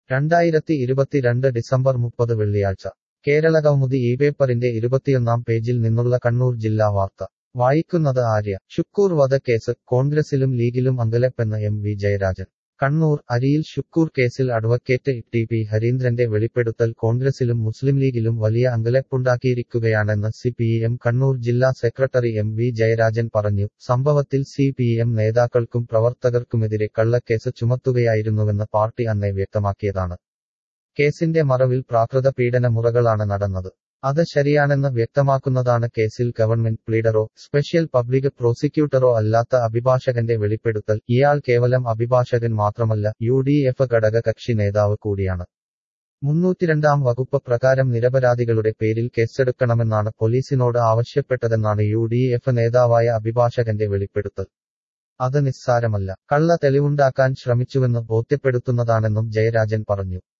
രണ്ടായിരത്തി ഇരുപത്തിരണ്ട് ഡിസംബർ മുപ്പത് വെള്ളിയാഴ്ച കേരളകൗമുദി ഈ പേപ്പറിന്റെ ഇരുപത്തിയൊന്നാം പേജിൽ നിന്നുള്ള കണ്ണൂർ ജില്ലാ വാർത്ത വായിക്കുന്നത് ആര്യ ഷുക്കൂർ വധക്കേസ് കോൺഗ്രസിലും ലീഗിലും അങ്കലപ്പെന്ന് എം വി ജയരാജൻ കണ്ണൂർ അരിയിൽ ഷുക്കൂർ കേസിൽ അഡ്വക്കേറ്റ് ടി പി ഹരീന്ദ്രന്റെ വെളിപ്പെടുത്തൽ കോൺഗ്രസിലും മുസ്ലിം ലീഗിലും വലിയ അങ്കലപ്പുണ്ടാക്കിയിരിക്കുകയാണെന്ന് സി പി എം കണ്ണൂർ ജില്ലാ സെക്രട്ടറി എം വി ജയരാജൻ പറഞ്ഞു സംഭവത്തിൽ സി പി എം നേതാക്കൾക്കും പ്രവർത്തകർക്കുമെതിരെ കള്ളക്കേസ് ചുമത്തുകയായിരുന്നുവെന്ന് പാർട്ടി അന്നേ വ്യക്തമാക്കിയതാണ് കേസിന്റെ മറവിൽ പ്രാകൃത പീഡന മുറകളാണ് നടന്നത് അത് ശരിയാണെന്ന് വ്യക്തമാക്കുന്നതാണ് കേസിൽ ഗവൺമെന്റ് പ്ലീഡറോ സ്പെഷ്യൽ പബ്ലിക് പ്രോസിക്യൂട്ടറോ അല്ലാത്ത അഭിഭാഷകന്റെ വെളിപ്പെടുത്തൽ ഇയാൾ കേവലം അഭിഭാഷകൻ മാത്രമല്ല യു ഡി എഫ് ഘടക കക്ഷി നേതാവ് കൂടിയാണ് മുന്നൂറ്റിരണ്ടാം വകുപ്പ് പ്രകാരം നിരപരാധികളുടെ പേരിൽ കേസെടുക്കണമെന്നാണ് പോലീസിനോട് ആവശ്യപ്പെട്ടതെന്നാണ് യു ഡി എഫ് നേതാവായ അഭിഭാഷകന്റെ വെളിപ്പെടുത്തൽ അത് നിസ്സാരമല്ല കള്ള തെളിവുണ്ടാക്കാൻ ശ്രമിച്ചുവെന്ന് ബോധ്യപ്പെടുത്തുന്നതാണെന്നും ജയരാജൻ പറഞ്ഞു